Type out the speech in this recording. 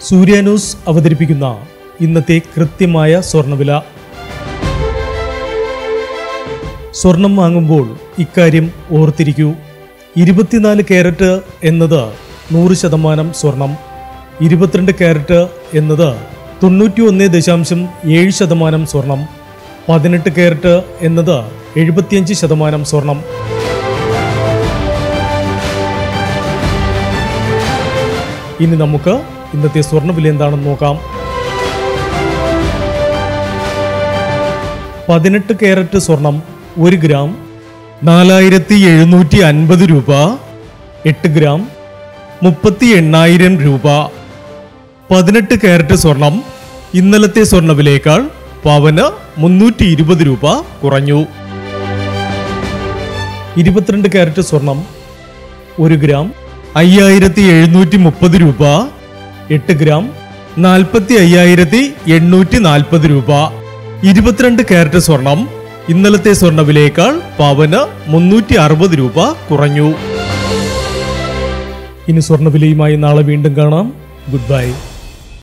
സൂര്യ news അവതരിപ്പിക്കുന്ന ഇന്നത്തെ കൃത്യമായ സ്വർണ്ണവില സ്വർണം വാങ്ങുമ്പോൾ ഇക്കാര്യം ഓർത്തിരിക്കൂ ഇരുപത്തിനാല് ക്യാരറ്റ് എന്നത് നൂറ് ശതമാനം സ്വർണം ഇരുപത്തിരണ്ട് ക്യാരറ്റ് എന്നത് തൊണ്ണൂറ്റി ഒന്ന് ദശാംശം ഏഴ് ശതമാനം സ്വർണം പതിനെട്ട് ക്യാരറ്റ് എന്നത് എഴുപത്തിയഞ്ച് ശതമാനം സ്വർണം ഇനി നമുക്ക് ഇന്നത്തെ സ്വർണ്ണവില എന്താണെന്ന് നോക്കാം പതിനെട്ട് ക്യാരറ്റ് സ്വർണം ഒരു ഗ്രാം നാലായിരത്തി എഴുന്നൂറ്റി അൻപത് രൂപ എട്ട് ഗ്രാം മുപ്പത്തി എണ്ണായിരം രൂപ പതിനെട്ട് ക്യാരറ്റ് സ്വർണം ഇന്നലത്തെ സ്വർണ്ണവിലയേക്കാൾ പവന് മുന്നൂറ്റി ഇരുപത് രൂപ കുറഞ്ഞു ഇരുപത്തിരണ്ട് ക്യാരറ്റ് സ്വർണം ഒരു ഗ്രാം അയ്യായിരത്തി എഴുന്നൂറ്റി മുപ്പത് രൂപ എട്ട് ഗ്രാം നാൽപ്പത്തി അയ്യായിരത്തി എണ്ണൂറ്റി നാൽപ്പത് രൂപ ഇരുപത്തിരണ്ട് ക്യാരറ്റ് സ്വർണം ഇന്നലത്തെ സ്വർണ്ണവിലയേക്കാൾ പവന് മുന്നൂറ്റി അറുപത് രൂപ കുറഞ്ഞു ഇനി സ്വർണ്ണവിലയുമായി നാളെ വീണ്ടും കാണാം ഗുഡ് ബൈ